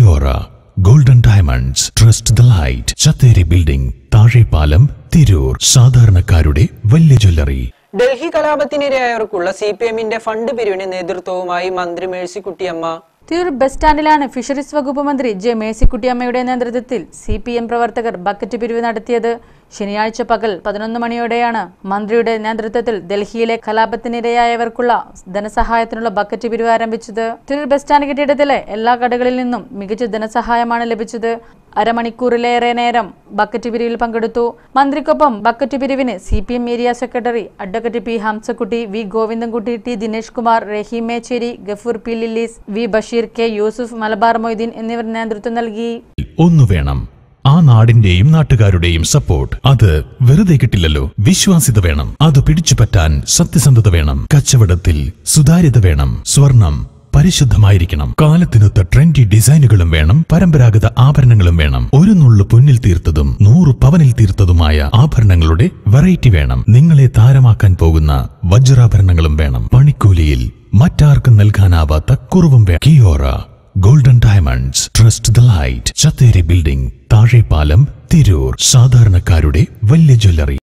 Kiora golden diamonds trust the light Chatheri building Thazhepalam Tirur സാധാരണക്കാരുടെ വലിയ jewellery Delhi കലാപത്തിനിരയായവർക്കുള്ള സി പി എമ്മിന്റെ ഫണ്ട് പിരിവിന് നേതൃത്വവുമായി മന്ത്രി മേഴ്സിക്കുട്ടിയമ്മ തിരൂർ ബസ് സ്റ്റാൻഡിലാണ് ഫിഷറീസ് വകുപ്പ് മന്ത്രി ജെ മേഴ്സിക്കുട്ടിയമ്മയുടെ നേതൃത്വത്തിൽ സി പി എം പ്രവർത്തകർ ബക്കറ്റ് പിരിവ് നടത്തിയത് ശനിയാഴ്ച പകൽ പതിനൊന്ന് മണിയോടെയാണ് മന്ത്രിയുടെ നേതൃത്വത്തിൽ ഡൽഹിയിലെ കലാപത്തിനിരയായവർക്കുള്ള ധനസഹായത്തിനുള്ള ബക്കറ്റ് പിരിവ് ആരംഭിച്ചത് തിരൂർ ബസ് സ്റ്റാൻഡ് കെട്ടിടത്തിലെ എല്ലാ കടകളിൽ നിന്നും മികച്ച ധനസഹായമാണ് ലഭിച്ചത് അരമണിക്കൂറിലേറെ നേരം ബക്കറ്റ് പിരിവിൽ പങ്കെടുത്തു മന്ത്രിക്കൊപ്പം ബക്കറ്റ് പിരിവിന് C P M area secretary advocate P Hamzakutty V Govindankutty T Dinesh Kumar Rahim Mecheri Gafoor P Lillies V Basheer K Yusuf Malabar Moideen എന്നിവർ നേതൃത്വം നൽകി ഒന്നു വേണം ആ നാടിന്റെയും നാട്ടുകാരുടെയും സപ്പോർട്ട് അത് വെറുതെ കിട്ടില്ലല്ലോ വിശ്വാസ്യത വേണം അത് പിടിച്ചുപറ്റാൻ സത്യസന്ധത വേണം കച്ചവടത്തിൽ സുതാര്യത വേണം സ്വർണം പരിശുദ്ധമായിരിക്കണം കാലത്തിനൊത്ത ട്രെൻഡി ഡിസൈനുകളും വേണം പരമ്പരാഗത ആഭരണങ്ങളും വേണം ഒരു നുള്ളു പൊന്നിൽ തീർത്തതും നൂറ് പവനിൽ തീർത്തതുമായ ആഭരണങ്ങളുടെ വെറൈറ്റി വേണം നിങ്ങളെ താരമാക്കാൻ പോകുന്ന വജ്രാഭരണങ്ങളും വേണം പണിക്കൂലിയിൽ മറ്റാർക്കും നൽകാനാവാത്ത കുറവും വേണം Kiora golden diamonds trust the light Chatheri building Thazhepalam Tirur സാധാരണക്കാരുടെ വലിയ ജ്വല്ലറി